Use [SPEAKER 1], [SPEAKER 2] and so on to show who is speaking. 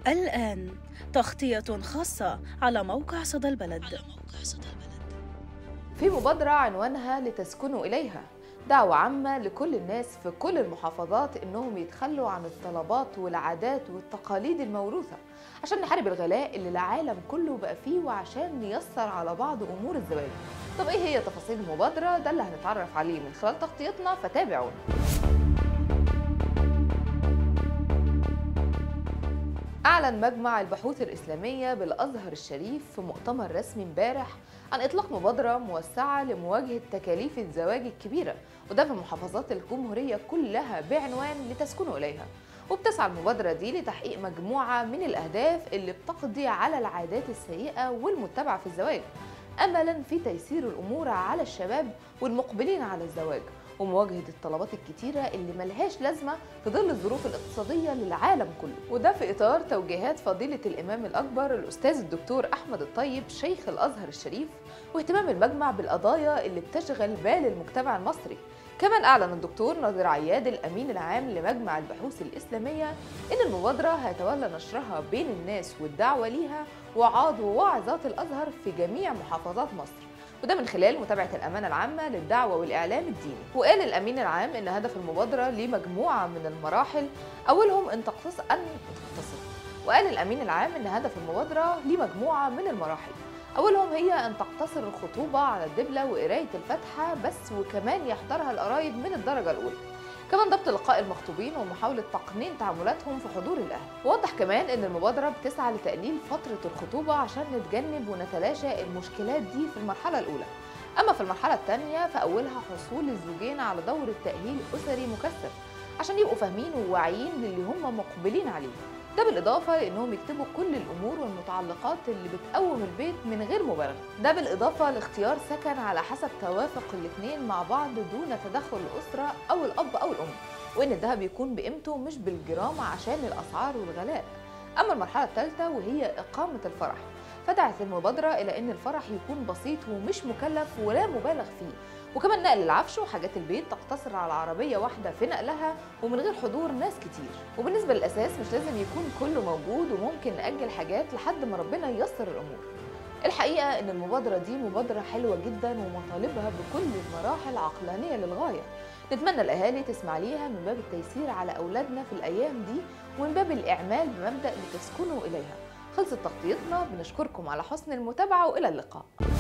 [SPEAKER 1] الآن تغطية خاصة على موقع صدى البلد
[SPEAKER 2] في مبادرة عنوانها لتسكنوا إليها دعوة عامة لكل الناس في كل المحافظات إنهم يتخلوا عن الطلبات والعادات والتقاليد الموروثة عشان نحارب الغلاء اللي العالم كله بقى فيه وعشان نيسر على بعض أمور الزواج طب إيه هي تفاصيل المبادرة؟ ده اللي هنتعرف عليه من خلال تغطيتنا فتابعونا أعلن مجمع البحوث الإسلامية بالأزهر الشريف في مؤتمر رسمي امبارح عن إطلاق مبادرة موسعة لمواجهة تكاليف الزواج الكبيرة وده في محافظات الجمهورية كلها بعنوان لتسكنوا إليها وبتسعى المبادرة دي لتحقيق مجموعة من الأهداف اللي بتقضي على العادات السيئة والمتبعة في الزواج أملا في تيسير الأمور على الشباب والمقبلين على الزواج ومواجهة الطلبات الكتيرة اللي ملهاش لازمة في ظل الظروف الاقتصادية للعالم كله وده في إطار توجيهات فضيلة الإمام الأكبر الأستاذ الدكتور أحمد الطيب شيخ الأزهر الشريف واهتمام المجمع بالقضايا اللي بتشغل بال المجتمع المصري كمان أعلن الدكتور ناظر عياد الأمين العام لمجمع البحوث الإسلامية إن المبادرة هيتولى نشرها بين الناس والدعوة ليها وعاظ وواعظات الأزهر في جميع محافظات مصر وده من خلال متابعة الأمانة العامة للدعوة والإعلام الديني وقال الأمين العام إن هدف المبادرة ليه مجموعة من المراحل أولهم أن تقتصر أن تقتصر وقال الأمين العام إن هدف المبادرة ليه مجموعة من المراحل أولهم هي أن تقتصر الخطوبة على الدبلة وقراية الفاتحة بس وكمان يحضرها القرايب من الدرجة الأولى كمان ضبط لقاء المخطوبين ومحاولة تقنين تعاملاتهم في حضور الأهل ووضح كمان أن المبادرة بتسعى لتقليل فترة الخطوبة عشان نتجنب ونتلاشى المشكلات دي في المرحلة الأولى أما في المرحلة الثانية فأولها حصول الزوجين على دورة تأهيل أسري مكثف عشان يبقوا فاهمين وواعيين للي هم مقبلين عليه ده بالإضافة لأنهم يكتبوا كل الأمور والمتعلقات اللي بتقوم البيت من غير مبالغة ده بالإضافة لاختيار سكن على حسب توافق الاثنين مع بعض دون تدخل الأسرة أو الأب أو الأم وإن الذهب يكون بقيمته مش بالجرام عشان الأسعار والغلاء أما المرحلة الثالثة وهي إقامة الفرح فدعت المبادرة إلى أن الفرح يكون بسيط ومش مكلف ولا مبالغ فيه وكمان نقل العفش وحاجات البيت تقتصر على عربية واحدة في نقلها ومن غير حضور ناس كتير وبالنسبة للأساس مش لازم يكون كله موجود وممكن نأجل حاجات لحد ما ربنا ييسر الأمور الحقيقة إن المبادرة دي مبادرة حلوة جدا ومطالبها بكل المراحل عقلانية للغاية نتمنى الأهالي تسمع ليها من باب التيسير على أولادنا في الأيام دي ومن باب الإعمال بمبدأ لتسكنوا إليها خلصت تغطيتنا بنشكركم على حسن المتابعة وإلى اللقاء